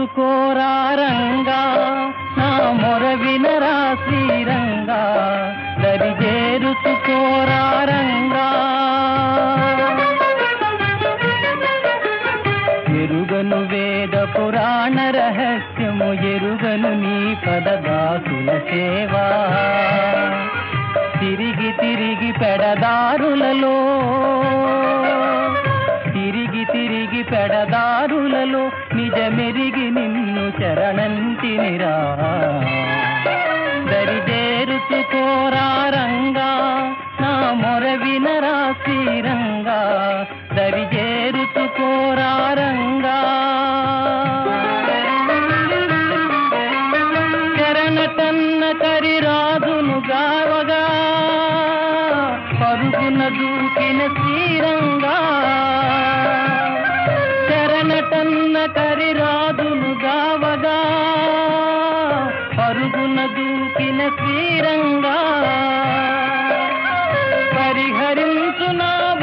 చేరుకోరారంగా నా మొర వినరా శ్రీరంగా దరి చేరుకోరారంగా ఎరుగను వేద పురాణ రహస్యము ఎరుగను నీ పదదాసుల సేవా తిరిగి తిరిగి పెడదారులలో తిరిగి తిరిగి పెడదారులలో నిజమెరిగి నిన్ను చరణంతినిరా దరి చేరుకోరారంగా నా మొర వినరా శ్రీరంగా దరి చేరుకోరారంగా చరణటన్న కరిరాజును గావగా పరుగున దూకిన శ్రీరంగా చరణటన్న కరిరాజును గావగా పరుగున దూకిన శ్రీరంగా పరిహరించు నా